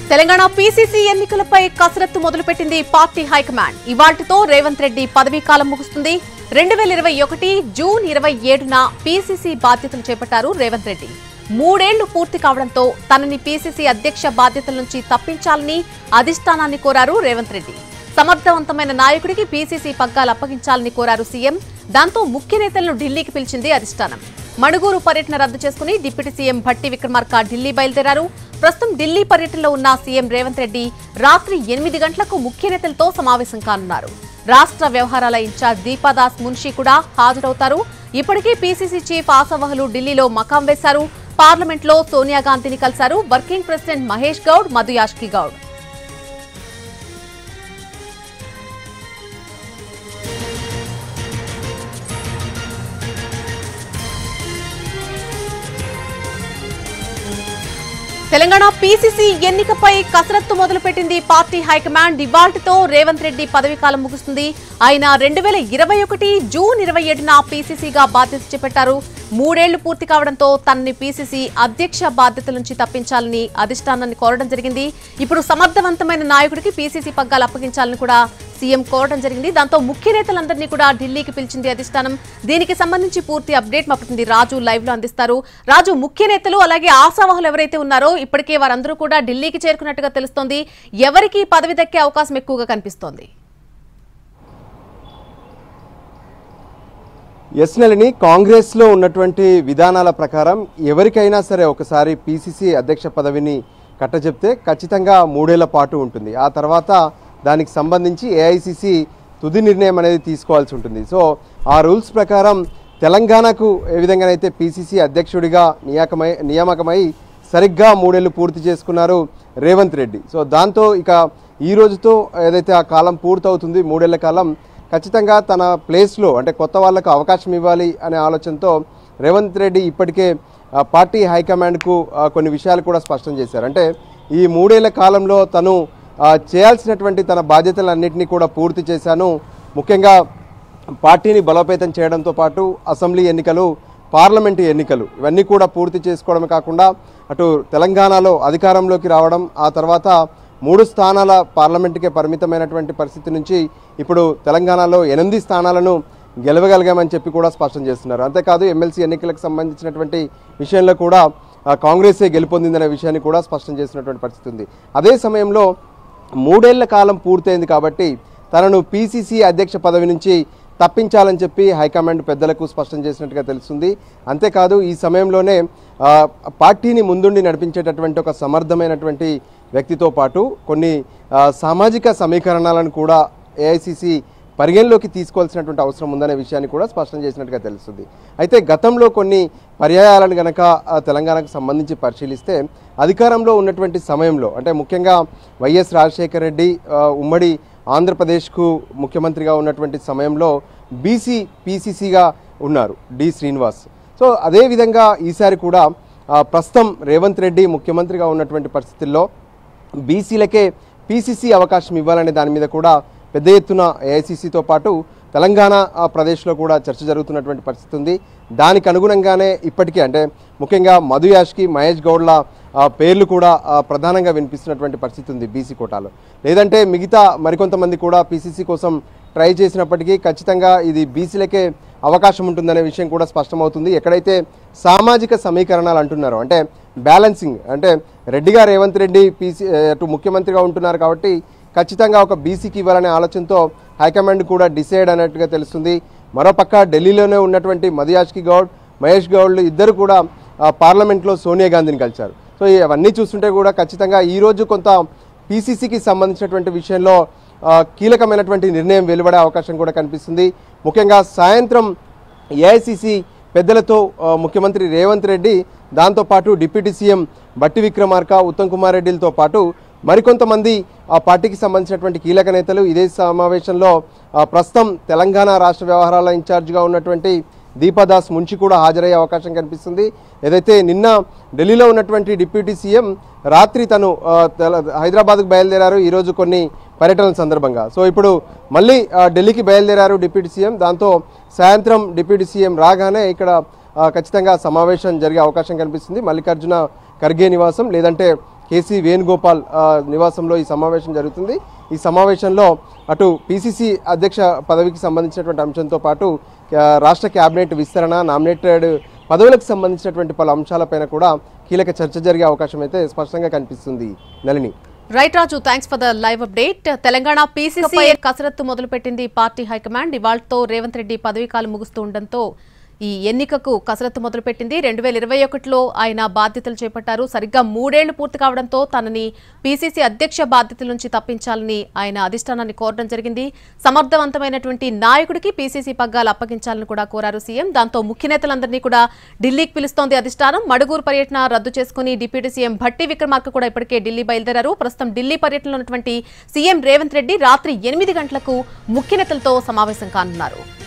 Telangana PCC ఎన్నికలపై కసరత్తు మొదలుపెట్టింది పార్టీ హైకమాండ్ ఇవాళ్టితో రేవంత్ రెడ్డి పదవీ కాలం ముగుస్తుంది రెండు వేల ఇరవై ఒకటి జూన్ ఇరవై ఏడున పీసీసీ బాధ్యతలు చేపట్టారు రేవంత్ రెడ్డి మూడేళ్లు పూర్తి కావడంతో తనని పీసీసీ అధ్యక్ష బాధ్యతల నుంచి తప్పించాలని అధిష్టానాన్ని కోరారు రేవంత్ రెడ్డి సమర్థవంతమైన నాయకుడికి పీసీసీ పగ్గాలు అప్పగించాలని కోరారు సీఎం దాంతో ముఖ్య నేతలను ఢిల్లీకి పిలిచింది అధిష్టానం మణుగూరు పర్యటన రద్దు చేసుకుని డిప్యూటీ సీఎం భట్టి విక్రమార్క ఢిల్లీ బయలుదేరారు ప్రస్తుతం ఢిల్లీ పర్యటనలో ఉన్న సీఎం రేవంత్ రెడ్డి రాత్రి ఎనిమిది గంటలకు ముఖ్య నేతలతో సమావేశం కానున్నారు రాష్ట్ర వ్యవహారాల ఇన్ఛార్జ్ దీపాదాస్ మున్షి కూడా హాజరవుతారు ఇప్పటికే పీసీసీ చీఫ్ ఆసవహలు ఢిల్లీలో మకాం వేశారు పార్లమెంట్లో సోనియా గాంధీని కలిశారు working president Mahesh Goud Madhu Yashki Goud Telangana PCC ఎన్నికపై కసరత్తు మొదలుపెట్టింది పార్టీ హైకమాండ్ ఇవాల్టితో రేవంత్ రెడ్డి పదవీ కాలం ముగుస్తుంది ఆయన రెండు వేల ఇరవై ఒకటి జూన్ ఇరవై ఏడున పీసీసీగా బాధ్యత చేపట్టారు మూడేళ్లు పూర్తి కావడంతో తనని పీసీసీ అధ్యక్ష బాధ్యతల నుంచి తప్పించాలని అధిష్టానాన్ని కోరడం జరిగింది ఇప్పుడు సమర్థవంతమైన నాయకుడికి పీసీసీ పగ్గాలు అప్పగించాలని కూడా సీఎం కోరడం జరిగింది దాంతో ముఖ్య నేతలందరినీ కూడా ఢిల్లీకి పిలిచింది అధిష్టానం దీనికి సంబంధించి పూర్తి అప్డేట్ మా ప్రతినిధి రాజు లైవ్ లో అందిస్తారు రాజు ముఖ్య నేతలు అలాగే ఆశావహులు ఎవరైతే ఉన్నారో ఇప్పటికే వారందరూ కూడా ఢిల్లీకి చేరుకున్నట్టుగా తెలుస్తోంది ఎవరికి ఈ పదవి దక్కే అవకాశం ఎక్కువగా కనిపిస్తోంది ఎస్ నెలని కాంగ్రెస్లో ఉన్నటువంటి విధానాల ప్రకారం ఎవరికైనా సరే ఒకసారి పీసీసీ అధ్యక్ష పదవిని కట్టచెప్తే ఖచ్చితంగా మూడేళ్ల పాటు ఉంటుంది ఆ తర్వాత దానికి సంబంధించి ఏఐసిసి తుది నిర్ణయం అనేది తీసుకోవాల్సి ఉంటుంది సో ఆ రూల్స్ ప్రకారం తెలంగాణకు ఏ విధంగానైతే పీసీసీ అధ్యక్షుడిగా నియామకమై నియామకమై సరిగ్గా మూడేళ్లు పూర్తి చేసుకున్నారు రేవంత్ రెడ్డి సో దాంతో ఇక ఈ రోజుతో ఏదైతే ఆ కాలం పూర్తవుతుంది మూడేళ్ల కాలం ఖచ్చితంగా తన ప్లేస్లో అంటే కొత్త వాళ్ళకు అవకాశం ఇవ్వాలి అనే ఆలోచనతో రేవంత్ రెడ్డి ఇప్పటికే ఆ, పార్టీ హైకమాండ్కు ఆ, కొన్ని విషయాలు కూడా స్పష్టం చేశారు అంటే ఈ మూడేళ్ల కాలంలో తను ఆ, చేయాల్సినటువంటి తన బాధ్యతలన్నింటినీ కూడా పూర్తి చేశాను ముఖ్యంగా పార్టీని బలోపేతం చేయడంతో పాటు అసెంబ్లీ ఎన్నికలు పార్లమెంటు ఎన్నికలు ఇవన్నీ కూడా పూర్తి చేసుకోవడమే కాకుండా అటు తెలంగాణలో అధికారంలోకి రావడం ఆ తర్వాత మూడు స్థానాల పార్లమెంటుకే పరిమితమైనటువంటి పరిస్థితి నుంచి ఇప్పుడు తెలంగాణలో ఎనిమిది స్థానాలను గెలవగలిగామని చెప్పి కూడా స్పష్టం చేస్తున్నారు అంతేకాదు ఎమ్మెల్సీ ఎన్నికలకు సంబంధించినటువంటి విషయంలో కూడా ఆ, కాంగ్రెసే గెలుపొందిందనే విషయాన్ని కూడా స్పష్టం చేసినటువంటి పరిస్థితి ఉంది అదే సమయంలో మూడేళ్ల కాలం పూర్తయింది కాబట్టి తనను పీసీసీ అధ్యక్ష పదవి నుంచి తప్పించాలని చెప్పి హైకమాండ్ పెద్దలకు స్పష్టం చేసినట్టుగా తెలుస్తుంది అంతేకాదు ఈ సమయంలోనే ఆ, పార్టీని ముందుండి నడిపించేటటువంటి ఒక సమర్థమైనటువంటి వ్యక్తితో పాటు కొన్ని ఆ, సామాజిక సమీకరణాలను కూడా ఏఐసిసి పరిగణలోకి తీసుకోవాల్సినటువంటి అవసరం ఉందనే విషయాన్ని కూడా స్పష్టం చేసినట్టుగా తెలుస్తుంది అయితే గతంలో కొన్ని పర్యాయాలను గనక ఆ, తెలంగాణకు సంబంధించి పరిశీలిస్తే అధికారంలో ఉన్నటువంటి సమయంలో అంటే ముఖ్యంగా వైఎస్ రాజశేఖర రెడ్డి ఆ, ఉమ్మడి ఆంధ్రప్రదేశ్కు ముఖ్యమంత్రిగా ఉన్నటువంటి సమయంలో బీసీ పీసీసీగా ఉన్నారు డి శ్రీనివాస్ సో అదేవిధంగా ఈసారి కూడా ఆ, ప్రస్తుతం రేవంత్ రెడ్డి ముఖ్యమంత్రిగా ఉన్నటువంటి పరిస్థితుల్లో బీసీలకే పీసీసీ అవకాశం ఇవ్వాలనే దాని మీద కూడా పెద్ద ఎత్తున ఏఐసీసీతో పాటు తెలంగాణ ఆ, ప్రదేశ్లో కూడా చర్చ జరుగుతున్నటువంటి పరిస్థితి ఉంది దానికి అనుగుణంగానే ఇప్పటికే అంటే ముఖ్యంగా మధు యాష్కి మహేష్ గౌడ్ల ఆ, పేర్లు కూడా ఆ, ప్రధానంగా వినిపిస్తున్నటువంటి పరిస్థితి ఉంది బీసీ కోటాలో లేదంటే మిగతా మరికొంతమంది కూడా పీసీసీ కోసం ట్రై చేసినప్పటికీ ఖచ్చితంగా ఇది బీసీలకే అవకాశం ఉంటుందనే విషయం కూడా స్పష్టమవుతుంది ఎక్కడైతే సామాజిక సమీకరణాలు అంటున్నారో అంటే బ్యాలెన్సింగ్ అంటే రెడ్డిగా రేవంత్ రెడ్డి పీసీ అటు ముఖ్యమంత్రిగా ఉంటున్నారు కాబట్టి ఖచ్చితంగా ఒక బీసీకి ఇవ్వాలనే ఆలోచనతో హైకమాండ్ కూడా డిసైడ్ అన్నట్టుగా తెలుస్తుంది మరోపక్క ఢిల్లీలోనే ఉన్నటువంటి మదియాష్కి గౌడ్ మహేష్ గౌడ్లు ఇద్దరు కూడా ఆ, పార్లమెంట్లో సోనియా గాంధీని కలిశారు సో ఇవన్నీ చూస్తుంటే కూడా ఖచ్చితంగా ఈ రోజు కొంత పీసీసీకి సంబంధించినటువంటి విషయంలో ఆ, కీలకమైనటువంటి నిర్ణయం వెలువడే అవకాశం కూడా కనిపిస్తుంది ముఖ్యంగా సాయంత్రం ఏఐసిసి పెద్దలతో ఆ, ముఖ్యమంత్రి రేవంత్ రెడ్డి దాంతోపాటు డిప్యూటీ సీఎం బట్టి విక్రమార్క ఉత్తమ్ కుమార్ రెడ్డిలతో పాటు మరికొంతమంది ఆ పార్టీకి సంబంధించినటువంటి కీలక నేతలు ఇదే సమావేశంలో ఆ, ప్రస్తుతం తెలంగాణ రాష్ట్ర వ్యవహారాల ఇన్ఛార్జిగా ఉన్నటువంటి దీపాదాస్ మున్షి కూడా హాజరయ్యే అవకాశం కనిపిస్తుంది ఏదైతే నిన్న ఢిల్లీలో ఉన్నటువంటి డిప్యూటీ సీఎం రాత్రి తను ఆ, తెల- హైదరాబాద్కు బయలుదేరారు ఈరోజు కొన్ని పర్యటనల సందర్భంగా సో ఇప్పుడు మళ్ళీ ఆ, ఢిల్లీకి బయలుదేరారు డిప్యూటీ సీఎం దాంతో సాయంత్రం డిప్యూటీ సీఎం రాగానే ఇక్కడ ఆ, ఖచ్చితంగా సమావేశం జరిగే అవకాశం కనిపిస్తుంది మల్లికార్జున ఖర్గే నివాసం లేదంటే కేసీ వేణుగోపాల్ ఆ, నివాసంలో ఈ సమావేశం జరుగుతుంది ఈ సమావేశంలో అటు పిసిసి అధ్యక్ష పదవికి సంబంధించినటువంటి అంశంతో పాటు ఆ, రాష్ట్ర కేబినెట్ విస్తరణ నామినేటెడ్ పదవులకు సంబంధించినటువంటి పలు అంశాలపైన కూడా కీలక చర్చ జరిగే అవకాశం అయితే స్పష్టంగా కనిపిస్తుంది Nalini right Raju thanks for the live update Telangana PCC కసరత్తు మొదలుపెట్టింది పార్టీ హైకమాండ్ ఇవాళతో రేవంత్ రెడ్డి పదవీకాలం ముగుస్తూ ఉండడంతో ఈ ఎన్నికకు కసరత్తు మొదలుపెట్టింది రెండు వేల ఇరవై ఒకటిలో ఆయన బాధ్యతలు చేపట్టారు సరిగ్గా మూడేళ్లు పూర్తి కావడంతో తనని పీసీసీ అధ్యక్ష బాధ్యతల నుంచి తప్పించాలని ఆయన అధిష్టానాన్ని కోరడం జరిగింది సమర్థవంతమైనటువంటి నాయకుడికి పీసీసీ పగ్గాలు అప్పగించాలని కూడా కోరారు సీఎం దాంతో ముఖ్య నేతలందరినీ కూడా ఢిల్లీకి పిలుస్తోంది అధిష్టానం మడుగూరు పర్యటన రద్దు చేసుకుని డిప్యూటీ సీఎం భట్టి విక్రమార్క కూడా ఇప్పటికే ఢిల్లీ బయలుదేరారు ప్రస్తుతం ఢిల్లీ పర్యటనలో ఉన్నటువంటి సీఎం రేవంత్ రెడ్డి రాత్రి ఎనిమిది గంటలకు ముఖ్య నేతలతో సమావేశం కానున్నారు